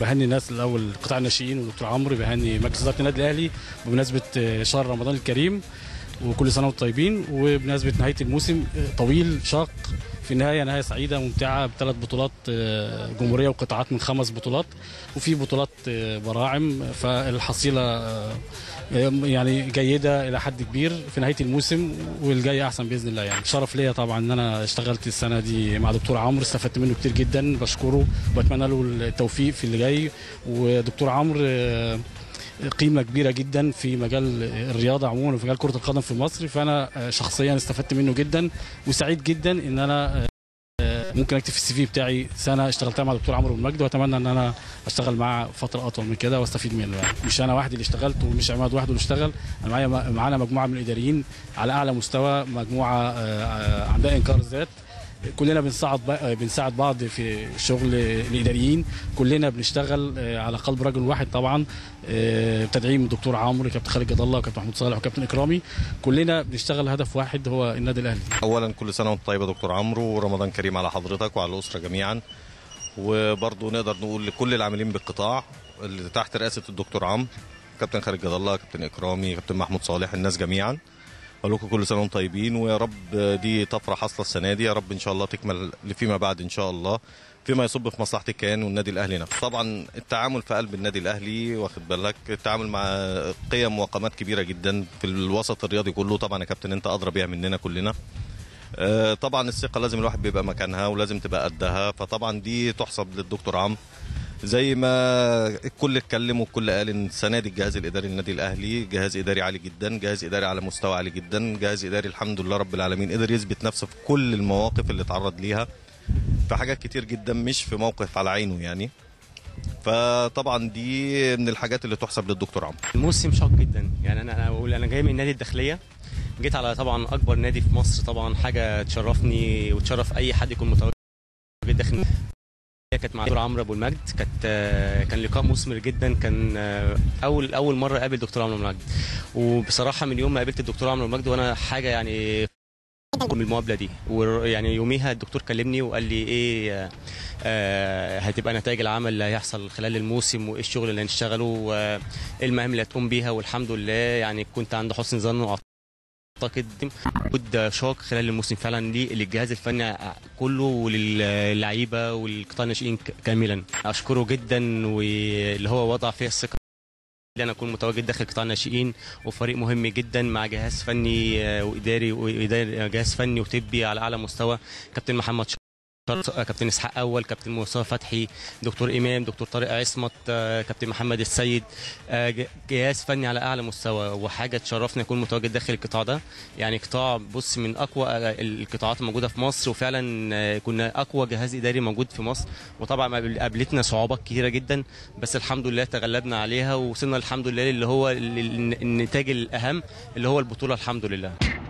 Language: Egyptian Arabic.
بهني الناس الاول قطاع الناشئين ودكتور عمرو بهني مجلس اداره النادي الاهلي بمناسبه آه، شهر رمضان الكريم وكل سنه وانتم طيبين وبمناسبه نهايه الموسم آه، طويل شاق في النهايه نهايه سعيده ممتعه بثلاث بطولات آه، جمهوريه وقطاعات من خمس بطولات وفي بطولات آه، براعم فالحصيله آه، يعني جيده الى حد كبير في نهايه الموسم والجاي احسن باذن الله يعني شرف ليا طبعا ان انا اشتغلت السنه دي مع دكتور عمرو استفدت منه كتير جدا بشكره وبتمنى له التوفيق في اللي جاي ودكتور عمرو آه، قيمه كبيره جدا في مجال الرياضه عموما وفي مجال كره القدم في مصر فانا آه، شخصيا استفدت منه جدا وسعيد جدا ان انا آه، ممكن اكتب في السي في بتاعي سنه اشتغلتها مع دكتور عمرو المجد واتمنى ان انا اشتغل معاه فتره اطول من كده واستفيد منه يعني مش انا وحدي اللي اشتغلت ومش عماد وحده اللي اشتغل انا معايا معانا مجموعه من الاداريين على اعلى مستوى مجموعه آه، آه، عندها انكار الذات كلنا بنساعد بق- بنساعد بعض في شغل الاداريين كلنا بنشتغل آه، على قلب رجل واحد طبعا آه، بتدعيم الدكتور عمرو كابتن خالد جد الله وكابتن محمود صالح وكابتن اكرامي كلنا بنشتغل هدف واحد هو النادي الاهلي اولا كل سنه وانت طيب يا دكتور عمرو ورمضان كريم على حضرتك وعلى الاسره جميعا وبرضه نقدر نقول لكل العاملين بالقطاع اللي تحت رئاسه الدكتور عمرو كابتن خالد جد الله كابتن اكرامي كابتن محمود صالح الناس جميعا اقول لكم كل سنه وانتم طيبين ويا رب دي طفره حاصله السنه دي يا رب ان شاء الله تكمل فيما بعد ان شاء الله فيما يصب في مصلحه الكيان والنادي الاهلي نفسه طبعا التعامل في قلب النادي الاهلي واخد بالك التعامل مع قيم وقامات كبيره جدا في الوسط الرياضي كله طبعا يا كابتن انت ادرى بيها مننا كلنا آه، طبعا الثقه لازم الواحد بيبقى مكانها ولازم تبقى قدها فطبعا دي تحسب للدكتور عمرو زي ما الكل اتكلم والكل قال ان السنه دي الجهاز الاداري للنادي الاهلي جهاز اداري عالي جدا جهاز اداري على مستوى عالي جدا جهاز اداري الحمد لله رب العالمين قدر يثبت نفسه في كل المواقف اللي اتعرض ليها في حاجات كتير جدا مش في موقف على عينه يعني فطبعا دي من الحاجات اللي تحسب للدكتور عمرو الموسم شاق جدا يعني انا انا بقول انا جاي من النادي الداخليه جيت على طبعا اكبر نادي في مصر طبعا حاجه تشرفني وتشرف اي حد يكون متواجد داخل هي كانت مع دكتور عمرو ابو المجد كانت آه، كان لقاء مثمر جدا كان آه، اول اول مره اقابل دكتور عمرو ابو المجد وبصراحه من يوم ما قابلت الدكتور عمرو ابو المجد وانا حاجه يعني من المقابله دي ويعني يوميها الدكتور كلمني وقال لي ايه آه، آه، هتبقى نتائج العمل اللي هيحصل خلال الموسم وايه الشغل اللي هنشتغله وايه المهام اللي هتقوم بيها والحمد لله يعني كنت عند حسن ظن واعتقد وجود شاق خلال الموسم فعلا ليه للجهاز الفني كله وللعيبه والقطاع الناشئين ك- كاملا اشكره جدا واللي هو وضع فيها الثقه ان انا اكون متواجد داخل قطاع الناشئين وفريق مهم جدا مع جهاز فني آه، واداري وإداري- جهاز فني وطبي على اعلى مستوى كابتن محمد شرط كابتن اسحاق اول كابتن مصطفى فتحي دكتور امام دكتور طارق عصمت آه، كابتن محمد السيد آه، ج- جهاز فني على اعلى مستوى وحاجه تشرفني اكون متواجد داخل القطاع ده يعني قطاع بص من اقوى آه، القطاعات الموجوده في مصر وفعلا آه، كنا اقوى جهاز اداري موجود في مصر وطبعا قابل- قابلتنا صعوبات كتيره جدا بس الحمد لله تغلبنا عليها ووصلنا الحمد لله اللي هو ال- ال- النتاج الاهم اللي هو البطوله الحمد لله